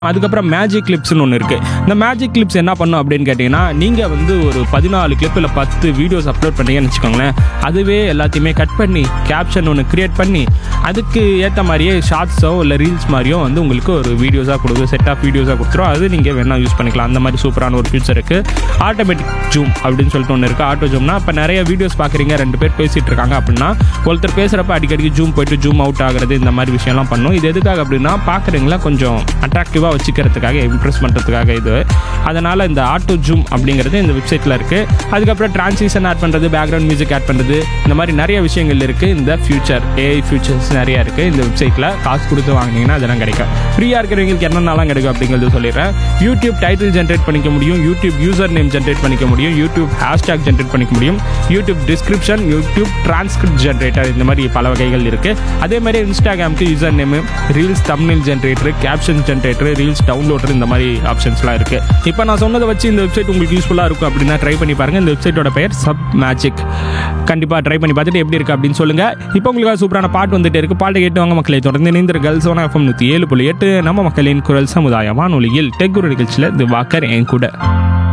அதுக்கப்புறம் மேஜிக் கிளிப்ஸ்னு ஒன்று இருக்குது இந்த மேஜிக் கிளிப்ஸ் என்ன பண்ணும் அப்படின்னு கேட்டிங்கன்னா நீங்கள் வந்து ஒரு பதினாலு கிளிப் இல்லை பத்து வீடியோஸ் அப்லோட் பண்ணீங்கன்னு வச்சுக்கோங்களேன் அதுவே எல்லாத்தையுமே கட் பண்ணி கேப்ஷன் ஒன்று க்ரியேட் பண்ணி அதுக்கு ஏற்ற மாதிரியே ஷார்ட்ஸோ இல்லை ரீல்ஸ் மாதிரியோ வந்து உங்களுக்கு ஒரு வீடியோஸாக கொடுக்கும் செட் ஆஃப் வீடியோஸாக கொடுத்துரும் அது நீங்கள் வேணால் யூஸ் பண்ணிக்கலாம் அந்த மாதிரி சூப்பரான ஒரு ஃபியூச்சர் இருக்குது ஆட்டோமேட்டிக் ஜூம் அப்படின்னு சொல்லிட்டு ஒன்று இருக்குது ஆட்டோ ஜூம்னா இப்போ நிறைய வீடியோஸ் பார்க்குறீங்க ரெண்டு பேர் பேசிகிட்டு இருக்காங்க அப்படின்னா ஒருத்தர் பேசுகிறப்ப அடிக்கடிக்கு ஜூம் போயிட்டு ஜூம் அவுட் ஆகுறது இந்த மாதிரி விஷயம்லாம் பண்ணும் இது எதுக்காக அப்படின்னா பார்க்குறீங்களா கொஞ்சம் அட்ராக்டிவாக வச்சுக்கிறதுக்காக இம்ப்ரெஸ் பண்ணுறதுக்காக இது அதனால் இந்த ஆட்டோ ஜூம் அப்படிங்கிறது இந்த வெப்சைட்டில் இருக்குது அதுக்கப்புறம் டிரான்சிஷன் ஆட் பண்ணுறது பேக்ரவுண்ட் மியூசிக் ஆட் பண்ணுறது இந்த மாதிரி நிறைய விஷயங்கள் இருக்குது இந்த ஃபியூச்சர் ஏஐ ஃபியூச்சர்ஸ் நிறைய இருக்குது இந்த வெப்சைட்டில் காசு கொடுத்து வாங்கினீங்கன்னா அதெல்லாம் கிடைக்கும் ஃப்ரீயாக இருக்கிறவங்களுக்கு என்னென்னலாம் கிடைக்கும் அப்படிங்கிறது சொல்லிடுறேன் யூடியூப் டைட்டில் ஜென்ரேட் பண்ணிக்க முடியும் யூடியூப் யூசர் நேம் ஜென்ரேட் பண்ணிக்க முடியும் யூடியூப் ஹேஷ்டேக் ஜென்ரேட் பண்ணிக்க முடியும் YouTube description YouTube transcript generator இந்த மாதிரி பல வகைகள் இருக்குது அதே மாதிரி இன்ஸ்டாகிராமுக்கு user name reels Tamil generator caption generator reels downloader இந்த மாதிரி ஆப்ஷன்ஸ்லாம் இருக்குது இப்போ நான் சொன்னதை வச்சு இந்த வெப்சைட் உங்களுக்கு யூஸ்ஃபுல்லாக இருக்கும் அப்படின்னா ட்ரை பண்ணி பாருங்கள் இந்த வெப்சைட்டோட பெயர் சப் மேஜிக் கண்டிப்பாக ட்ரை பண்ணி பார்த்துட்டு எப்படி இருக்குது அப்படின்னு சொல்லுங்கள் இப்போ உங்களுக்கு சூப்பரான பாட்டு வந்துட்டு இருக்கு பாட்டை கேட்டு வாங்க மக்களை தொடர்ந்து இணைந்த கேர்ள்ஸ் ஒன் எஃப்எம் நூற்றி ஏழு புள்ளி எட்டு நம்ம மக்களின் குரல் சமுதாய வானொலியில் டெக் குரு நிகழ்ச்சியில் இது வாக்கர் என் கூட